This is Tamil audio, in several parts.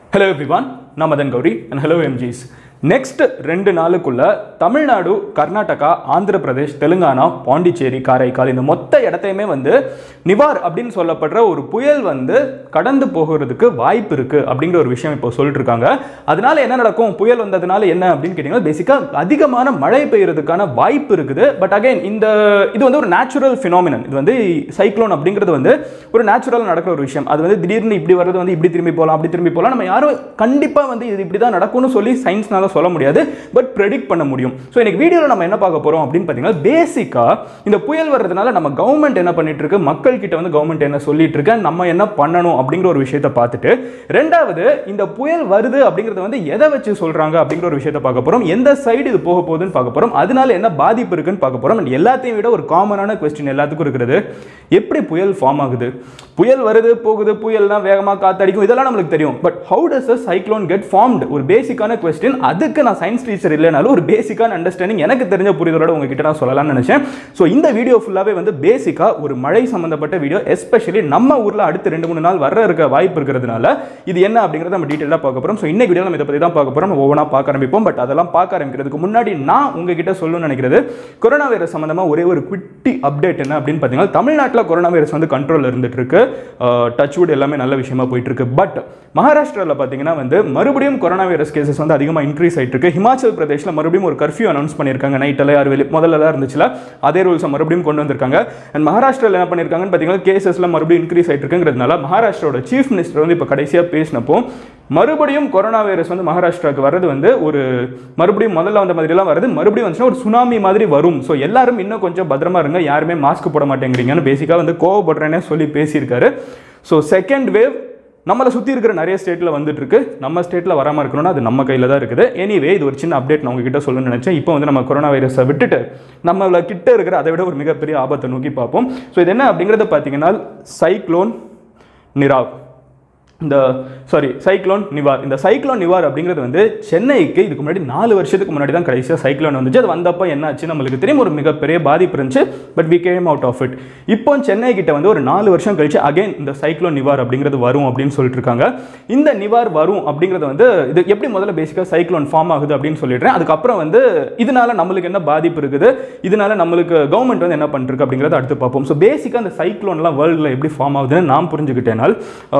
ஹலோ எவ்ரிவான் நான் Madan Gowri and hello amigos next ரெண்டு நாளுக்குள்ள தமிழ்நாடு கர்நாடகா ஆந்திர பிரதேஷ் தெலுங்கானா பாண்டிச்சேரி காரைக்கால் இந்த மொத்த இடத்தையுமே வந்து நிவார் அப்படின்னு சொல்லப்படுற ஒரு புயல் வந்து கடந்து போகிறதுக்கு வாய்ப்பு இருக்கு அப்படிங்கிற ஒரு விஷயம் இப்போ சொல்லிட்டு இருக்காங்க அதனால என்ன நடக்கும் புயல் வந்ததுனால என்ன அப்படின்னு கேட்டீங்கன்னா பேசிக்காக அதிகமான மழை பெய்யறதுக்கான வாய்ப்பு இருக்குது பட் அகைன் இந்த இது வந்து ஒரு நேச்சுரல் ஃபினாமினன் இது வந்து சைக்ளோன் அப்படிங்கிறது வந்து ஒரு நேச்சுரல் நடக்கிற ஒரு விஷயம் அது வந்து திடீர்னு இப்படி வர்றது வந்து இப்படி திரும்பி போகலாம் அப்படி திரும்பி போகலாம் நம்ம யாரும் கண்டிப்பாக வந்து இது இப்படி தான் நடக்கும்னு சொல்லி சயின்ஸ்னால சொல்ல முடியாது பட் ப்ரெடிக்ட் பண்ண முடியும் ஸோ இன்னைக்கு வீடியோவில் நம்ம என்ன பார்க்க போகிறோம் அப்படின்னு பார்த்தீங்கன்னா பேசிக்காக இந்த புயல் வர்றதுனால நம்ம கவர்மெண்ட் என்ன பண்ணிட்டு இருக்கு மக்கள் கிட்ட வந்து கவர்மெண்ட் என்ன சொல்லிட்டு இருக்கு நம்ம என்ன பண்ணணும் அப்படிங்கிற ஒரு விஷயத்தை பார்த்துட்டு ரெண்டாவது இந்த புயல் வருது அப்படிங்கிறத வந்து எதை வச்சு சொல்றாங்க அப்படிங்கிற ஒரு விஷயத்தை பார்க்க போறோம் எந்த சைடு இது போக போகுதுன்னு பார்க்க போறோம் அதனால என்ன பாதிப்பு இருக்குன்னு பார்க்க போறோம் And எல்லாத்தையும் விட ஒரு காமனான கொஸ்டின் எல்லாத்துக்கும் இருக்கிறது எப்படி புயல் ஃபார்ம் ஆகுது புயல் வருது போகுது புயல்லாம் வேகமாக காத்தடிக்கும் இதெல்லாம் நம்மளுக்கு தெரியும் but how does a cyclone get formed ஒரு பேசிக்கான கொஸ்டின் அதுக்கு நான் சயின்ஸ் டீச்சர் இல்லைனாலும் ஒரு பேசிக்கான அண்டர்ஸ்டாண்டிங் எனக்கு தெரிஞ்ச புரிதலோட உங்ககிட்ட நான் சொல்லலாம்னு நினைச்சேன் ஸோ இந்த வீடியோ ஃபுல்லாகவே வந்து பேசிக்காக ஒரு மழை சம்பந்தப்பட்ட வீடியோ எஸ்பெஷலி நம்ம ஊரில் அடுத்து ரெண்டு மூணு நாள் வர இருக்க வாய்ப்பு இருக்கிறதுனால இது என்ன அப்படிங்கிறத நம்ம டீட்டெயிலாக பார்க்க போகிறோம் ஸோ இந்த வீடியோ நம்ம இதை பற்றி தான் பார்க்க போகிறோம் ஒவ்வொன்றா பார்க்க ஆரம்பிப்போம் பட் அதெல்லாம் பார்க்க ஆரம்பிக்கிறதுக்கு முன்னாடி நான் உங்ககிட்ட சொல்லணும்னு நினைக்கிறது கொரோனா வைரஸ் சம்மந்தமாக ஒரே ஒரு குட்டி அப்டேட் என்ன அப்படின்னு பார்த்தீங்கன்னா தமிழ்நாட்டில் கொரோனா வைரஸ் வந்து கண்ட்ரோல் இருந்துட்டு இருக்கு டச்வுட் எல்லாமே நல்ல விஷயமா போயிட்டு இருக்கு பட் மகாராஷ்டிராவில் பார்த்தீங்கன்னா வந்து மறுபடியும் கொரோனா வைரஸ் கேசஸ் வந்து அதிகமாக இன்க்ரீஸ் ஆயிட்டு இருக்கு ஹிமாச்சல் பிரதேஷில் மறுபடியும் ஒரு கர்ஃபியூ அனௌன்ஸ் பண்ணியிருக்காங்க நைட்டில் யார் வெளி முதல்ல தான் இருந்துச்சுல அதே ரூல்ஸை மறுபடியும் கொண்டு வந்திருக்காங்க அண்ட் மகாராஷ்டிராவில் என்ன பண்ணியிருக்காங்கன்னு பார்த்தீங்கன்னா கேசஸ்லாம் மறுபடியும் இன்க்ரீஸ் ஆயிட்டு இருக்குங்கிறதுனால மகாராஷ்டிராவோட சீஃப் மினிஸ்டர் வந்து இப்போ கடைசியாக பேசினப்போ மறுபடியும் கொரோனா வைரஸ் வந்து மகாராஷ்டிராவுக்கு வர்றது வந்து ஒரு மறுபடியும் முதல்ல வந்த மாதிரிலாம் வருது மறுபடியும் வந்துச்சுன்னா ஒரு சுனாமி மாதிரி வரும் ஸோ எல்லாரும் இன்னும் கொஞ்சம் பத்திரமா இருங்க யாருமே மாஸ்க் போட மாட்டேங்கிறீங்கன்னு பேசிக்காக வந்து கோவப்படுறேன்னே சொல்லி பேசியிருக்காரு ஸோ செகண்ட் வேவ் நம்மளை சுற்றி இருக்கிற நிறைய ஸ்டேட்டில் வந்துட்டு இருக்கு நம்ம ஸ்டேட்டில் வராமல் இருக்கணும்னா அது நம்ம கையில் தான் இருக்குது எனிவே இது ஒரு சின்ன அப்டேட் நான் உங்ககிட்ட சொல்லணும்னு நினச்சேன் இப்போ வந்து நம்ம கொரோனா வைரஸை விட்டுட்டு நம்மள கிட்ட இருக்கிற அதை விட ஒரு மிகப்பெரிய ஆபத்தை நோக்கி பார்ப்போம் ஸோ இது என்ன அப்படிங்கிறத பார்த்தீங்கன்னா சைக்ளோன் நிராவ் இந்த சாரி சைக்ளோன் நிவார் இந்த சைக்ளோன் நிவார் அப்படிங்கிறது வந்து சென்னைக்கு இதுக்கு முன்னாடி நாலு வருஷத்துக்கு முன்னாடி தான் கடைசியாக சைக்ளோன் வந்துச்சு அது வந்தப்போ என்னாச்சு நம்மளுக்கு தெரியும் ஒரு மிகப்பெரிய பாதிப்பு இருந்துச்சு but we came out of it இப்போ சென்னை கிட்ட வந்து ஒரு நாலு வருஷம் கழிச்சு அகைன் இந்த சைக்ளோன் நிவார் அப்படிங்கிறது வரும் அப்படின்னு சொல்லிட்டு இருக்காங்க இந்த நிவார் வரும் அப்படிங்கிறது வந்து இது எப்படி முதல்ல பேசிக்காக சைக்ளோன் ஃபார்ம் ஆகுது அப்படின்னு சொல்லிடுறேன் அதுக்கப்புறம் வந்து இதனால நம்மளுக்கு என்ன பாதிப்பு இருக்குது இதனால நம்மளுக்கு கவர்மெண்ட் வந்து என்ன பண்ணிருக்கு அப்படிங்கிறத அடுத்து பார்ப்போம் ஸோ பேசிக்காக அந்த சைக்ளோன்லாம் வேர்ல்டில் எப்படி ஃபார்ம் ஆகுதுன்னு நான் புரிஞ்சுக்கிட்டேனால்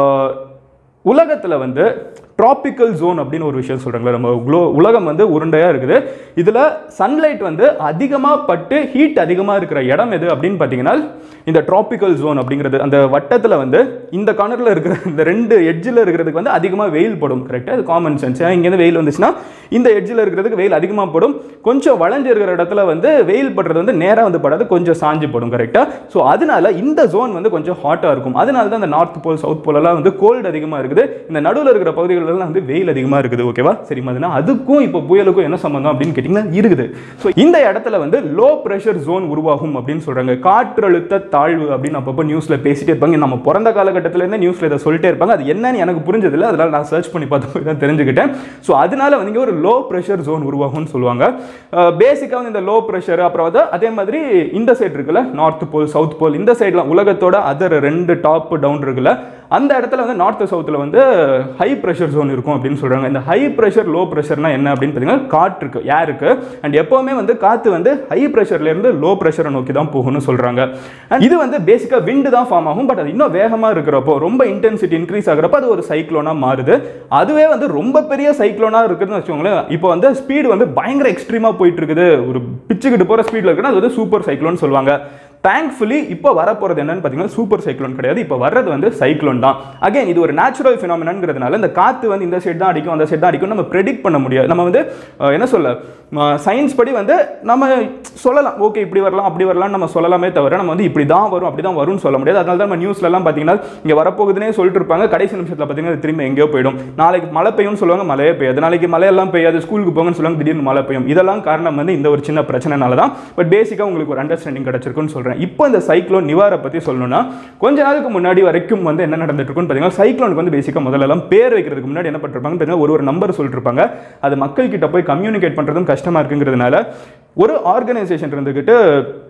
உலகத்தில் வந்து ட்ராபிக்கல் ஜோன் அப்படின்னு ஒரு விஷயம் சொல்கிறாங்களே நம்ம குளோ உலகம் வந்து உருண்டையாக இருக்குது இதில் சன்லைட் வந்து அதிகமாக பட்டு ஹீட் அதிகமாக இருக்கிற இடம் எது அப்படின்னு பார்த்தீங்கன்னா இந்த ட்ராபிக்கல் ஜோன் அப்படிங்கிறது அந்த வட்டத்தில் வந்து இந்த கார்னரில் இருக்கிற இந்த ரெண்டு எட்ஜில் இருக்கிறதுக்கு வந்து அதிகமாக வெயில் படும் கரெக்டாக அது காமன் சென்ஸ் இங்கேருந்து வெயில் வந்துச்சுன்னா இந்த எட்ஜில் இருக்கிறதுக்கு வெயில் அதிகமாக படும் கொஞ்சம் வளைஞ்சு இருக்கிற இடத்துல வந்து வெயில் படுறது வந்து நேராக வந்து படாது கொஞ்சம் சாஞ்சு படும் கரெக்டாக ஸோ அதனால இந்த ஜோன் வந்து கொஞ்சம் ஹாட்டாக இருக்கும் அதனால தான் இந்த நார்த் போல் சவுத் போலெல்லாம் வந்து கோல்டு அதிகமாக இருக்குது இந்த நடுவில் இருக்கிற பகுதிகளெல்லாம் வந்து வெயில் அதிகமாக இருக்குது ஓகேவா சரி மதுனா அதுக்கும் இப்போ புயலுக்கும் என்ன சம்பந்தம் அப்படின்னு கேட்டிங்கன்னா இருக்குது ஸோ இந்த இடத்துல வந்து லோ ப்ரெஷர் ஜோன் உருவாகும் அப்படின்னு சொல்கிறாங்க காற்றழுத்த தாழ்வு அப்படின்னு அப்பப்போ நியூஸில் பேசிட்டே இருப்பாங்க நம்ம பிறந்த காலகட்டத்திலேருந்து நியூஸில் இதை சொல்லிட்டே இருப்பாங்க அது என்னன்னு எனக்கு புரிஞ்சதில்லை அதனால் நான் சர்ச் பண்ணி பார்த்து போய் தான் தெரிஞ்சுக்கிட்டேன் ஸோ அதனால வந்து இங்கே ஒரு லோ ப்ரெஷர் ஜோன் உருவாகும்னு சொல்லுவாங்க பேசிக்காக வந்து இந்த லோ ப்ரெஷர் அப்புறம் வந்து அதே மாதிரி இந்த சைடு இருக்குல்ல நார்த் போல் சவுத் போல் இந்த சைட்லாம் உலகத்தோட அதர் ரெண்டு டாப் டவுன் இருக்குல்ல அந்த இடத்துல வந்து நார்த் சவுத்தில் வந்து ஹை ப்ரெஷர் ஜோன் இருக்கும் அப்படின்னு சொல்கிறாங்க இந்த ஹை ப்ரெஷர் லோ ப்ரெஷர்னா என்ன அப்படின்னு பார்த்தீங்கன்னா காற்றுக்கு ஏருக்கு அண்ட் எப்போவுமே வந்து காற்று வந்து ஹை ப்ரெஷர்லேருந்து லோ ப்ரெஷரை நோக்கி தான் போகும்னு சொல்கிறாங்க அண்ட் இது வந்து பேசிக்காக விண்டு தான் ஃபார்ம் ஆகும் பட் அது இன்னும் வேகமாக இருக்கிறப்போ ரொம்ப இன்டென்சிட்டி இன்க்ரீஸ் ஆகிறப்போ அது ஒரு சைக்ளோனாக மாறுது அதுவே வந்து ரொம்ப பெரிய சைக்ளோனாக இருக்குதுன்னு வச்சுக்கோங்களேன் இப்போ வந்து ஸ்பீடு வந்து பயங்கர எக்ஸ்ட்ரீமாக போயிட்டு இருக்குது ஒரு பிச்சுக்கிட்டு போகிற ஸ்பீடில் இருக்குன்னா அது வந்து சூப்பர் சைக்ளோன் சொல்லுவாங்க தேங்க்ஃபுல்லி இப்போ வரப்போகிறது என்னன்னு பார்த்தீங்கன்னா சூப்பர் சைக்ளோன் கிடையாது இப்போ வர்றது வந்து சைக்ளோன் தான் அகைன் இது ஒரு நேச்சுரல் ஃபினாமினாங்கிறதுனால இந்த காற்று வந்து இந்த சைடு தான் அடிக்கும் அந்த சைடு தான் அடிக்கும் நம்ம ப்ரெடிக்ட் பண்ண முடியாது நம்ம வந்து அஹ், என்ன சொல்ல சயின்ஸ் படி வந்து நம்ம சொல்லலாம் ஓகே இப்படி வரலாம் அப்படி வரலாம் நம்ம சொல்லலாமே தவிர நம்ம வந்து இப்படி தான் வரும் அப்படி தான் வரும்னு சொல்ல முடியாது அதனால தான் நம்ம நியூஸ்லலாம் பார்த்தீங்கன்னா இங்கே வரப்போகுதுன்னே சொல்லிட்டு இருப்பாங்க கடைசி நிமிஷத்தில் பார்த்தீங்கன்னா அது திரும்ப எங்கேயோ போயிடும் நாளைக்கு மழை பெய்யும்னு சொல்லுவாங்க மழையே பெய்யாது நாளைக்கு மழையெல்லாம் பெய்யாது ஸ்கூலுக்கு போங்கன்னு சொல்லுவாங்க திடீர்னு மழை பெய்யும் இதெல்லாம் காரணம் வந்து இந்த ஒரு சின்ன பிரச்சனைனால தான் பட் பேசிக்காக உங்களுக்கு ஒரு அண்டர்ஸ்டாண்டிங் கிடச்சிருக்குன்னு சொல்கிறேன் இப்போ இந்த சைக்ளோன் நிவாரை பற்றி சொல்லணும்னா கொஞ்ச நாளுக்கு முன்னாடி வரைக்கும் வந்து என்ன நடந்துட்டு இருக்குன்னு பார்த்தீங்கன்னா சைக்ளோனுக்கு வந்து பேசிக்காக முதல்ல எல்லாம் பேர் வைக்கிறதுக்கு முன்னாடி என்ன பண்ணிருப்பாங்க பார்த்தீங்கன்னா ஒரு ஒரு நம்பர் சொல்லிட்டு இருப்பாங்க அது மக்கள் கிட்ட போய் கம்யூனிகேட் பண்ணுறதும் கஷ்டமாக இருக்குங்கிறதுனால ஒரு ஆர்கனைசேஷன் இருந்துக்கிட்டு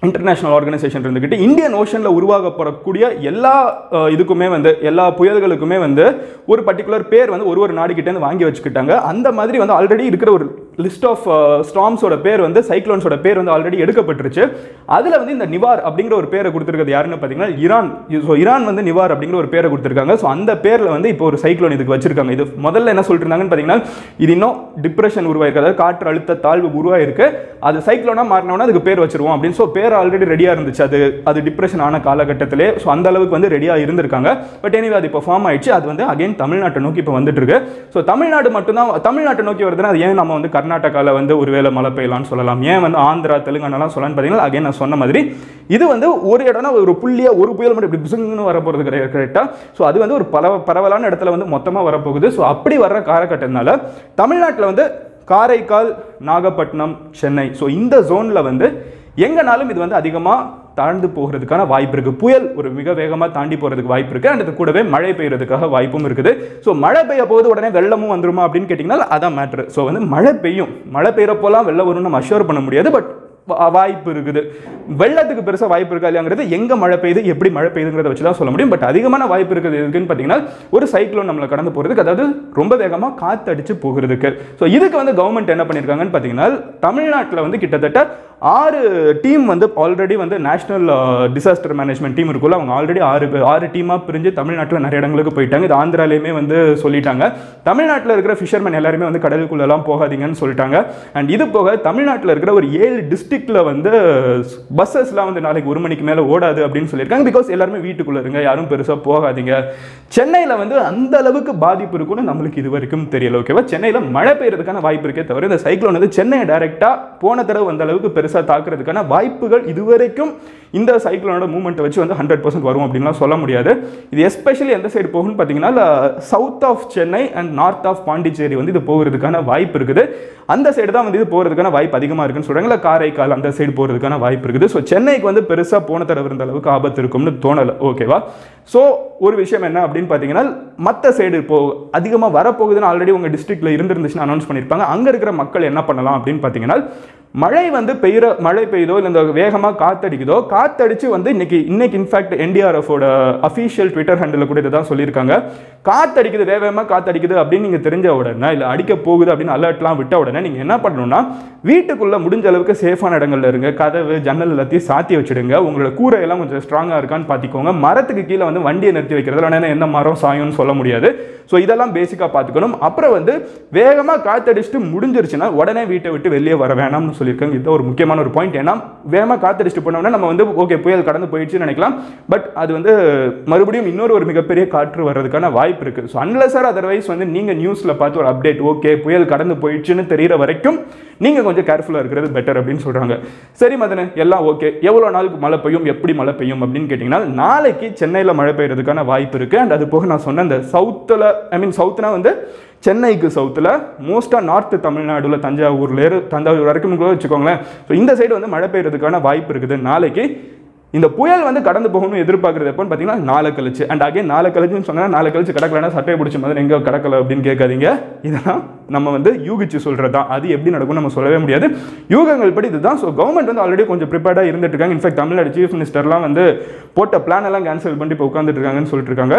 இன்டர்நேஷனல் ஆர்கனைசேஷன் இருந்துக்கிட்டு இந்தியன் ஓஷனில் உருவாகப்படக்கூடிய எல்லா அஹ், இதுக்குமே வந்து எல்லா புயல்களுக்குமே வந்து ஒரு பர்டிகுலர் பேர் வந்து ஒரு ஒரு நாடுகிட்டேருந்து வாங்கி வச்சுக்கிட்டாங்க அந்த மாதிரி வந்து ஆல்ரெடி இருக்கிற ஒரு லிஸ்ட் ஆஃப் ஸ்டாம்ஸோட பேர் வந்து சைக்ளோன்ஸோட பேர் வந்து ஆல்ரெடி எடுக்கப்பட்டுருச்சு அதில் வந்து இந்த நிவார் அப்படிங்கிற ஒரு பேரை கொடுத்துருக்கிறது யாருன்னு பார்த்தீங்கன்னா ஈரான் ஸோ ஈரான் வந்து நிவார் அப்படிங்கிற ஒரு பேரை கொடுத்துருக்காங்க ஸோ அந்த பேரில் வந்து இப்போ ஒரு சைக்ளோன் இதுக்கு வச்சிருக்காங்க இது முதல்ல என்ன சொல்லிட்டு இருந்தாங்கன்னு பார்த்தீங்கன்னா இது இன்னும் டிப்ரெஷன் உருவாயிருக்கு அதாவது காற்று அழுத்த தாழ்வு உருவாயிருக்கு அது சைக்ளோனாக மாறினோன்னா அதுக்கு பேர் வச்சிருவோம் அப்படின்னு ஸோ பேர் ஆல்ரெடி ரெடியாக இருந்துச்சு அது அது டிப்ரெஷன் ஆன காலகட்டத்திலே ஸோ அந்த அளவுக்கு வந்து ரெடியாக இருந்திருக்காங்க பட் எனிவே அது இப்போ ஃபார்ம் ஆயிடுச்சு அது வந்து அகைன் தமிழ்நாட்டை நோக்கி இப்போ வந்துட்டு இருக்கு ஸோ தமிழ்நாடு மட்டும்தான் தமிழ்நாட்டை நோக்கி வருதுன்னா அது ஏன் நம்ம வந்து கர்நாடகாவில் வந்து ஒருவேளை மழை பெய்யலாம்னு சொல்லலாம் ஏன் வந்து ஆந்திரா தெலுங்கானாலாம் சொல்லலாம்னு பார்த்தீங்கன்னா அகைன் நான் சொன்ன மாதிரி இது வந்து ஒரு இடம்னா ஒரு புள்ளியாக ஒரு புயல் மட்டும் இப்படி பிசுங்கன்னு வரப்போகிறது கிடையாது கரெக்டாக ஸோ அது வந்து ஒரு பரவ பரவலான இடத்துல வந்து மொத்தமாக வரப்போகுது ஸோ அப்படி வர்ற காலகட்டத்தினால தமிழ்நாட்டில் வந்து காரைக்கால் நாகப்பட்டினம் சென்னை ஸோ இந்த ஜோனில் வந்து எங்கனாலும் இது வந்து அதிகமாக தாழ்ந்து போகிறதுக்கான வாய்ப்பு இருக்குது புயல் ஒரு மிக வேகமாக தாண்டி போகிறதுக்கு வாய்ப்பு இருக்குது அண்ட் அது கூடவே மழை பெய்யறதுக்காக வாய்ப்பும் இருக்குது ஸோ மழை பெய்ய போது உடனே வெள்ளமும் வந்துருமா அப்படின்னு கேட்டிங்கன்னா அதான் மேட்ரு ஸோ வந்து மழை பெய்யும் மழை பெய்யறப்போலாம் வெள்ளம் வரும்னு நம்ம அஷ்யூர் பண்ண முடியாது பட் வா- வாய்ப்பு இருக்குது வெள்ளத்துக்கு பெருசாக வாய்ப்பு இருக்கா இல்லையாங்கிறது எங்கே மழை பெய்யுது எப்படி மழை பெய்யுதுங்கிறத வச்சு தான் சொல்ல முடியும் பட் அதிகமான வாய்ப்பு இருக்குது எதுக்குன்னு பார்த்தீங்கன்னா ஒரு சைக்ளோன் நம்மளை கடந்து போகிறதுக்கு அதாவது ரொம்ப வேகமாக காத்தடிச்சு போகிறதுக்கு ஸோ இதுக்கு வந்து கவர்மெண்ட் என்ன பண்ணியிருக்காங்கன்னு பார்த்தீங்கன்னா தமிழ்நாட்டில் வந்து கிட்டத்தட்ட ஆறு டீம் வந்து ஆல்ரெடி வந்து நேஷனல் டிசாஸ்டர் மேனேஜ்மெண்ட் டீம் இருக்குல்ல அவங்க ஆல்ரெடி ஆறு பேர் ஆறு டீமாக பிரிஞ்சு தமிழ்நாட்டில் நிறைய இடங்களுக்கு போயிட்டாங்க இது ஆந்திராலையுமே வந்து சொல்லிட்டாங்க தமிழ்நாட்டில் இருக்கிற ஃபிஷர்மேன் எல்லாருமே வந்து கடலுக்குள்ளெல்லாம் போகாதீங்கன்னு சொல்லிட்டாங்க அண்ட் இது போக தமிழ்நாட்டில் இருக்கிற ஒரு ஏழு டிஸ்ட்ரிக்ட்ல வந்து பஸ்ஸஸ்லாம் வந்து நாளைக்கு ஒரு மணிக்கு மேலே ஓடாது அப்படின்னு சொல்லியிருக்காங்க பிகாஸ் எல்லாருமே வீட்டுக்குள்ளே இருங்க யாரும் பெருசாக போகாதீங்க சென்னையில் வந்து அந்த அளவுக்கு பாதிப்பு இருக்கும்னு நம்மளுக்கு இது வரைக்கும் தெரியல ஓகேவா சென்னையில் மழை பெய்யறதுக்கான வாய்ப்பு இருக்கே தவிர இந்த சைக்ளோன் வந்து சென்னையை டைரெக்டாக போன தடவை அந்த அளவுக்கு பெருசாக தாக்குறதுக்கான வாய்ப்புகள் இதுவரைக்கும் இந்த சைக்ளோனோட மூவ்மெண்ட்டை வச்சு வந்து ஹண்ட்ரட் பர்சன்ட் வரும் அப்படின்லாம் சொல்ல முடியாது இது எஸ்பெஷலி எந்த சைடு போகும்னு பார்த்தீங்கன்னா south of Chennai and north of Pondicherry வந்து இது போகிறதுக்கான வாய்ப்பு இருக்குது அந்த சைடு தான் வந்து இது போகிறதுக்கான வாய்ப்பு அதிகமாக இருக்குன்னு சொல்கிறாங்க இல்லை காரைக்கால் அந்த சைடு போகிறதுக்கான வாய்ப்பு இருக்குது ஸோ சென்னைக்கு வந்து பெருசாக போன தடவை இருந்த அளவுக்கு ஆபத்து இருக்கும்னு தோணலை ஓகேவா ஸோ ஒரு விஷயம் என்ன அப்படின்னு பார்த்தீங்கன்னா மற்ற சைடு இப்போ அதிகமாக வரப்போகுதுன்னு ஆல்ரெடி உங்கள் டிஸ்ட்ரிக்ட்ல இருந்துருந்துச்சுன்னு அனௌன்ஸ் பண்ணியிருப்பாங்க அங்கே இருக்கிற மக்கள் என்ன பண்ணலாம் அப்படின்னு பார்த்தீங்கன்னா மழை வந்து பெய்கிற மழை பெய்யுதோ இல்லை இந்த வேகமாக காத்தடிக்குதோ காத்தடிச்சு வந்து இன்னைக்கு இன்னைக்கு இன்ஃபேக்ட் என்டிஆர்எஃபோட அஃபீஷியல் ட்விட்டர் ஹேண்டில் கூட இதை தான் சொல்லியிருக்காங்க காத்தடிக்குது வேக வேகமாக காத்தடிக்குது அப்படின்னு நீங்கள் தெரிஞ்ச உடனே இல்லை அடிக்க போகுது அப்படின்னு அலர்ட்லாம் விட்ட உடனே நீங்கள் என்ன பண்ணணும்னா வீட்டுக்குள்ளே முடிஞ்ச அளவுக்கு சேஃபான இடங்கள்ல இருங்க கதவு ஜன்னல் எல்லாத்தையும் சாத்தி வச்சுடுங்க உங்களோட கூரையெல்லாம் கொஞ்சம் ஸ்ட்ராங்காக இருக்கான்னு பார்த்துக்கோங்க மரத்துக்கு கீழே வந்து வண்டியை நிறுத்தி வைக்கிறதுல உடனே என்ன மரம் சாயும்னு சொல்ல முடியாது ஸோ இதெல்லாம் பேசிக்காக பார்த்துக்கணும் அப்புறம் வந்து வேகமாக காத்தடிச்சுட்டு முடிஞ்சிருச்சுன்னா உடனே வீட்டை விட்டு வெளியே வர வேணாம்னு சொல்லியிருக்காங்க இது ஒரு முக்கியமான ஒரு பாயிண்ட் ஏன்னா வேகமாக காத்தடிச்சுட்டு போனோம்னா நம்ம வந்து ஓகே புயல் கடந்து போயிடுச்சுன்னு நினைக்கலாம் பட் அது வந்து மறுபடியும் இன்னொரு ஒரு மிகப்பெரிய காற்று வர்றதுக்கான வாய்ப்பு இருக்குது ஸோ அன்லஸ் ஆர் அதர்வைஸ் வந்து நீங்கள் நியூஸில் பார்த்து ஒரு அப்டேட் ஓகே புயல் கடந்து போயிடுச்சுன்னு தெரியிற வரைக்கும் நீங்கள் கொஞ்சம் கேர்ஃபுல்லாக இருக்கிறது பெட்டர் அப்படின்னு சொல்கிறாங்க சரி மதனு எல்லாம் ஓகே எவ்வளோ நாளுக்கு மழை பெய்யும் எப்படி மழை பெய்யும் அப்படின்னு கேட்டிங்கன்னா நாளைக்கு சென்னையில் மழை பெய்யறதுக்கான வாய்ப்பு இருக்குது அண்ட் அது போக நான் சொன்ன இந்த சவுத்தில் ஐ மீன் சவுத்துனா வந்து சென்னைக்கு சவுத்தில் மோஸ்ட்டாக நார்த்து தமிழ்நாடுல தஞ்சாவூர்ல இரு தஞ்சாவூர் வரைக்கும் கூட வச்சுக்கோங்களேன் ஸோ இந்த சைடு வந்து மழை பெய்யறதுக்கான வாய்ப்பு இருக்குது நாளைக்கு இந்த புயல் வந்து கடந்து போகணும்னு எதிர்பார்க்குறது எப்போன்னு பார்த்தீங்கன்னா நாளை கழிச்சு அண்ட் அகைன் நாளை கழிச்சுன்னு சொன்னால் நாளை கழிச்சு கடக்கலன்னா சட்டையை பிடிச்ச மாதிரி எங்கே கடக்கல அப்படின்னு கேட்காதீங்க இதெல்லாம் நம்ம வந்து யூகிச்சு சொல்கிறது தான் அது எப்படி நடக்கும் நம்ம சொல்லவே முடியாது யூகங்கள் படி இதுதான் ஸோ கவர்மெண்ட் வந்து ஆல்ரெடி கொஞ்சம் ப்ரிப்பேர்டாக இருந்துட்டு இருக்காங்க இன்ஃபேக்ட் தமிழ்நாடு சீஃப் மினிஸ்டர்லாம் வந்து போட்ட பிளான் எல்லாம் கேன்சல் பண்ணி இப்போ உட்காந்துட்டு இருக்காங்கன்னு சொல்லிட்டு இருக்காங்க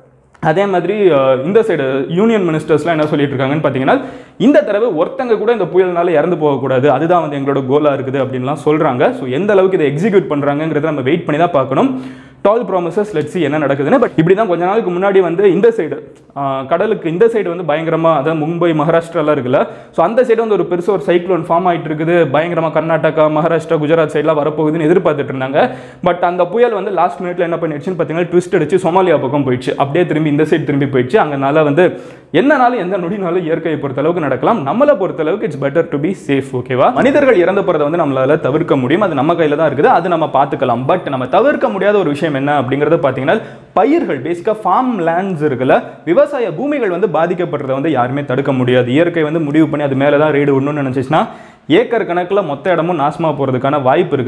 அதே மாதிரி அஹ், இந்த சைடு யூனியன் மினிஸ்டர்ஸ்லாம் என்ன சொல்லிட்டு இருக்காங்கன்னு பார்த்தீங்கன்னா இந்த தடவை ஒருத்தங்க கூட இந்த புயல்னால இறந்து போகக்கூடாது அதுதான் வந்து எங்களோட கோலாக இருக்குது அப்படின்லாம் சொல்கிறாங்க ஸோ எந்த அளவுக்கு இதை எக்ஸிக்யூட் பண்ணுறாங்கிறத நம்ம வெயிட் பண்ணி தான் பார்க்கணும் டால் ப்ராமிசஸ் லெட்ஸி என்ன நடக்குதுன்னு பட் இப்படி தான் கொஞ்ச நாளுக்கு முன்னாடி வந்து இந்த சைடு கடலுக்கு இந்த சைடு வந்து பயங்கரமாக அதாவது மும்பை மகாராஷ்டிராலாம் இருக்குல்ல ஸோ அந்த சைடு வந்து ஒரு பெருசாக ஒரு சைக்ளோன் ஃபார்ம் ஆயிட்டு இருக்குது பயங்கரமாக கர்நாடகா மகாராஷ்டிரா குஜராத் சைட்லாம் வரப்போகுதுன்னு எதிர்பார்த்துட்டு இருந்தாங்க பட் அந்த புயல் வந்து லாஸ்ட் மினிட்ல என்ன பண்ணிடுச்சுன்னு பார்த்தீங்கன்னா ட்விஸ்ட் அடிச்சு சோமாலியா பக்கம் போயிடுச்சு அப்படியே திரும்பி இந்த சைடு திரும்பி போயிடுச்சு அங்கனால வந்து என்னனாலும் எந்த நொடினாலும் இயற்கையை பொறுத்த அளவுக்கு நடக்கலாம் நம்மளை பொறுத்த அளவுக்கு it's better to be safe ஓகேவா மனிதர்கள் இறந்து போறதை வந்து நம்மளால தவிர்க்க முடியும் அது நம்ம கையில தான் இருக்குது அது நம்ம பார்த்துக்கலாம் பட் நம்ம தவிர்க்க முடியாத ஒரு விஷயம் என்ன அப்படிங்கறத பார்த்தீங்கன்னா பயிர்கள் பேசிக்காக ஃபார்ம் லேண்ட்ஸ் இருக்குல்ல விவசாய பூமிகள் வந்து பாதிக்கப்படுறதை வந்து யாருமே தடுக்க முடியாது இயற்கை வந்து முடிவு பண்ணி அது மேலே தான் ரேடு விடணும்னு நினச்சிச்சுன்னா ஏக்கர் கணக்கில் மொத்த இடமும் நாசமாக போகிறதுக்கான வாய்ப்பு இருக்குது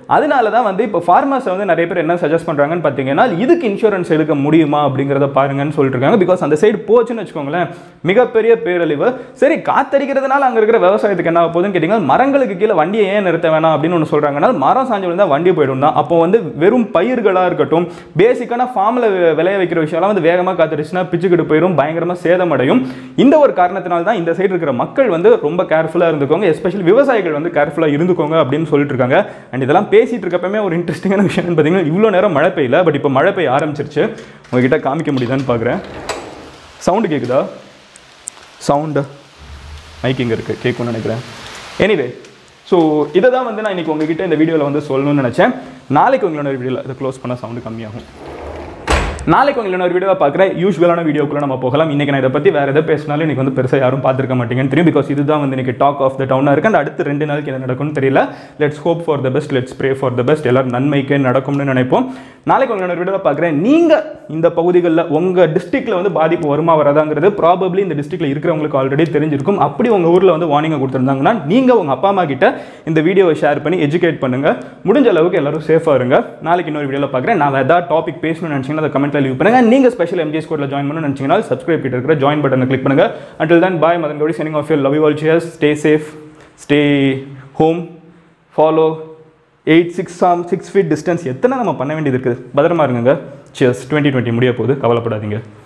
அதனால தான் வந்து இப்போ ஃபார்மர்ஸ் வந்து நிறைய பேர் என்ன சஜஸ்ட் பண்ணுறாங்கன்னு பார்த்தீங்கன்னா இதுக்கு இன்சூரன்ஸ் எடுக்க முடியுமா அப்படிங்கிறத பாருங்கன்னு சொல்லிட்டு இருக்காங்க பிகாஸ் அந்த சைடு போச்சுன்னு வச்சுக்கோங்களேன் மிகப்பெரிய பேரழிவு சரி காத்தடிக்கிறதுனால அங்கே இருக்கிற விவசாயத்துக்கு என்ன ஆக போகுதுன்னு கேட்டிங்கன்னா மரங்களுக்கு கீழே வண்டியை ஏன் நிறுத்த வேணாம் அப்படின்னு ஒன்று சொல்கிறாங்கன்னா மரம் சாஞ்சு விழுந்தா வண்டி போயிடும் தான் அப்போ வந்து வெறும் பயிர்களாக இருக்கட்டும் பேசிக்கான ஃபார்மில் விளைய வைக்கிற விஷயம்லாம் வந்து வேகமாக காத்துருச்சுன்னா பிச்சுக்கிட்டு போயிடும் பயங்கரமாக சேதமடையும் இந்த ஒரு காரணத்தினால தான் இந்த சைடு இருக்கிற மக்கள் வந்து ரொம்ப கேர்ஃபுல்லாக இருந்துக்கோங்க எஸ்பெஷலி விவசாயிகள் வந்து கேர்ஃபுல்லாக இருந்துக்கோங்க அப்படின்னு சொல்லிட்டு இருக்காங்க அண்ட் இதெல்லாம் பேசிட்டு இருக்கப்பமே ஒரு இன்ட்ரெஸ்டிங்கான விஷயம் பார்த்தீங்கன்னா இவ்வளோ நேரம் மழை பெய்யல பட் இப்போ மழை பெய்ய ஆரம்பிச்சிருச்சு உங்ககிட்ட காமிக்க முடியுதான்னு பார்க்குறேன் சவுண்டு கேட்குதா சவுண்டு மைக்கிங் இருக்குது கேட்கும்னு நினைக்கிறேன் எனிவே ஸோ இதை தான் வந்து நான் இன்றைக்கி உங்ககிட்ட இந்த வீடியோவில் வந்து சொல்லணும்னு நினச்சேன் நாளைக்கு உங்களோட வீடியோவில் இதை க்ளோஸ் பண்ண சவுண்டு கம்மியாகும் நாளைக்கு உங்களை ஒரு வீடியோவை பார்க்குற யூஸ்வலான வீடியோக்குள்ள நம்ம போகலாம் இன்னைக்கு நான் இதை பற்றி வேறு எதை பேசினாலும் இன்னைக்கு வந்து பெருசாக யாரும் பார்த்துருக்க மாட்டீங்கன்னு தெரியும் பிகாஸ் இதுதான் வந்து இன்னைக்கு டாக் ஆஃப் த டவுனாக இருக்கு அந்த அடுத்து ரெண்டு நாளைக்கு என்ன நடக்கும்னு தெரியல let's hope for the best let's pray for the best எல்லாரும் நன்மைக்கே நடக்கும்னு நினைப்போம் நாளைக்கு உங்களோட வீடியோவை பார்க்குறேன் நீங்கள் இந்த பகுதிகளில் உங்கள் டிஸ்ட்ரிக்ட்டில் வந்து பாதிப்பு வருமா வராதாங்கிறது ப்ராபப்ளி இந்த டிஸ்ட்ரிக்ட்டில் இருக்கிறவங்களுக்கு ஆல்ரெடி தெரிஞ்சிருக்கும் அப்படி உங்கள் ஊரில் வந்து வார்னிங்கை கொடுத்துருந்தாங்கன்னா நீங்கள் உங்கள் அப்பா அம்மா கிட்ட இந்த வீடியோவை ஷேர் பண்ணி எஜுகேட் பண்ணுங்கள் முடிஞ்ச அளவுக்கு எல்லாரும் சேஃபாக இருங்க நாளைக்கு இன்னொரு வீடியோவில் பார்க்குறேன் நான் ஏதாவது டாபிக் பேசணும்னு நினச்சிங்கன்னா அதை கமெண்ட்டில் லீவ் பண்ணுங்கள் நீங்கள் ஸ்பெஷல் எம்ஜிஎஸ் கோடில் ஜாயின் பண்ணணும்னு நினச்சிங்கன்னா சப்ஸ்கிரைப் கிட்ட இருக்கிற ஜாயின் பட்டனை கிளிக் பண்ணுங்கள் until then bye Madan Gowri signing off your love you all cheers stay safe stay home follow eight six um six feet distance எத்தனை நம்ம பண்ண வேண்டியது இருக்குது பத்திரமா இருங்க சியர்ஸ் டுவெண்ட்டி டுவெண்ட்டி முடிய போகுது கவலைப்படாதீங்க